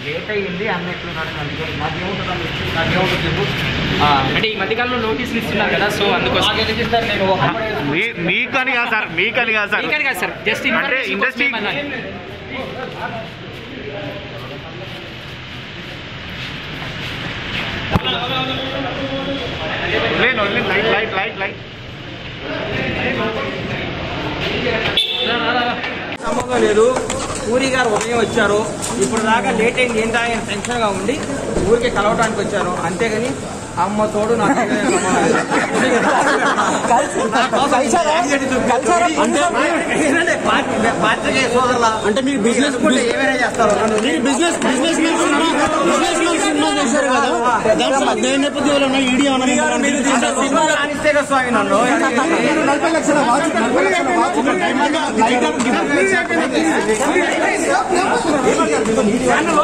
Late అయ్యింది అన్నట్లున్నాడు అందుకే నాకేముంటుంది నాకేముంటుంది చెప్పు ఆ, అంటే ఈ మధ్యకాలంలో నోటీసులు ఇస్తున్నారు కదా సో అందుకోసం నాకు ఎందుకు ఇస్తారు నేను ఒకప్పుడే మీ మీకని కాదు సార్ మీకని కాదు సార్ మీకని కాదు సార్ జస్ట్ అంటే industry- వదిలేయండి, వదిలేయండి. లైట్ లైట్ లైట్ లైట్ నమ్మకం లేదు పూరి గారు ఉదయం వచ్చారు ఇప్పుడు దాకా లేట్ అయింది ఏంటా ఆయన టెన్షన్ గా ఉండి ఊరికి కలవటానికి వచ్చారు అంతేగాని అమ్మ తోడు నాకు ఏదైనా సంబంధం లేదు. నా కోసం అంటే ఏంటంటే పార్టీ- పాత్రికేయ సోదరులా అంటే మీరు బిజినెస్ అనుకుంటే ఏమైనా చేస్తారు నన్ను మీరు business businessman cinema businessman cinema చేశారు కదా దాంట్లో అధ్యయన నేపథ్యంలో ఉన్న ఈడీ అంటే సినిమా రాణిస్తే కదా స్వామి నన్ను నలభై లక్షల వాచ్ నలభై లక్షల వాచ్ లైటర్